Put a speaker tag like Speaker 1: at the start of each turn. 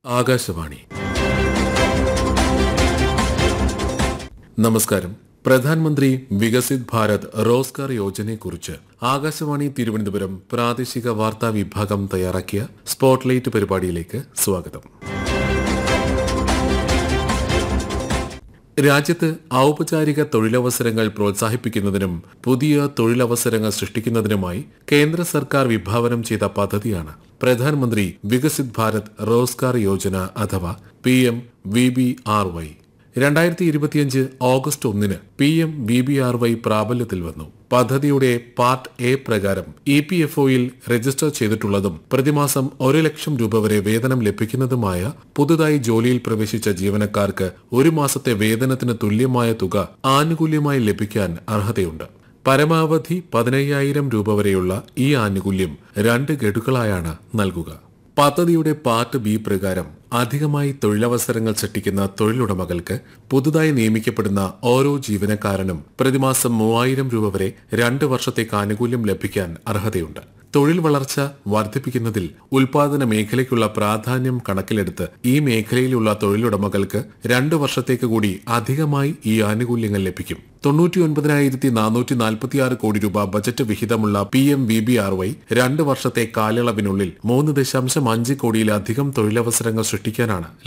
Speaker 1: ആകാശവാണി നമസ്കാരം പ്രധാനമന്ത്രി വികസിത് ഭാരത് റോസ്ഗാർ യോജനയെക്കുറിച്ച് ആകാശവാണി തിരുവനന്തപുരം പ്രാദേശിക വാർത്താ വിഭാഗം തയ്യാറാക്കിയ സ്പോട്ട്ലൈറ്റ് പരിപാടിയിലേക്ക് സ്വാഗതം രാജ്യത്ത് ഔപചാരിക തൊഴിലവസരങ്ങൾ പ്രോത്സാഹിപ്പിക്കുന്നതിനും പുതിയ തൊഴിലവസരങ്ങൾ സൃഷ്ടിക്കുന്നതിനുമായി കേന്ദ്ര സർക്കാർ വിഭാവനം ചെയ്ത പദ്ധതിയാണ് പ്രധാനമന്ത്രി വികസിത് ഭാരത് റോസ്ഗാർ യോജന അഥവാ P M V B R Y രണ്ടായിരത്തി ഇരുപത്തിയഞ്ച് ഓഗസ്റ്റ് ഒന്നിന് P M V B R Y പ്രാബല്യത്തിൽ വന്നു പദ്ധതിയുടെ പാർട്ട് എ പ്രകാരം ഇ പി എഫ് ഒയിൽ രജിസ്റ്റർ ചെയ്തിട്ടുള്ളതും പ്രതിമാസം ഒരു ലക്ഷം രൂപ വരെ വേതനം ലഭിക്കുന്നതുമായ പുതുതായി ജോലിയിൽ പ്രവേശിച്ച ജീവനക്കാർക്ക് ഒരു മാസത്തെ വേതനത്തിന് തുല്യമായ തുക ആനുകൂല്യമായി ലഭിക്കാൻ അർഹതയുണ്ട് പരമാവധി പതിനയ്യായിരം രൂപ വരെയുള്ള ഈ ആനുകൂല്യം രണ്ട് ഗഡുക്കളായാണ് നൽകുക പദ്ധതിയുടെ പാർട്ട് ബി പ്രകാരം അധികമായി തൊഴിലവസരങ്ങൾ സൃഷ്ടിക്കുന്ന തൊഴിലുടമകൾക്ക് പുതുതായി നിയമിക്കപ്പെടുന്ന ഓരോ ജീവനക്കാരനും പ്രതിമാസം മൂവായിരം രൂപ വരെ രണ്ട് വർഷത്തേക്ക് ആനുകൂല്യം ലഭിക്കാൻ അർഹതയുണ്ട് തൊഴിൽ വളർച്ച വർദ്ധിപ്പിക്കുന്നതിൽ ഉൽപാദന മേഖലയ്ക്കുള്ള പ്രാധാന്യം കണക്കിലെടുത്ത് ഈ മേഖലയിലുള്ള തൊഴിലുടമകൾക്ക് രണ്ട് വർഷത്തേക്ക് കൂടി അധികമായി ഈ ആനുകൂല്യങ്ങൾ ലഭിക്കും തൊണ്ണൂറ്റി ഒൻപതിനായിരത്തി നാനൂറ്റി നാൽപ്പത്തിയാറ് കോടി രൂപ ബജറ്റ് വിഹിതമുള്ള P M V B R Y രണ്ട് വർഷത്തെ കാലയളവിനുള്ളിൽ മൂന്ന് ദശാംശം അഞ്ച് കോടിയിലധികം തൊഴിലവസരങ്ങൾ സൃഷ്ടിക്കാനാണ്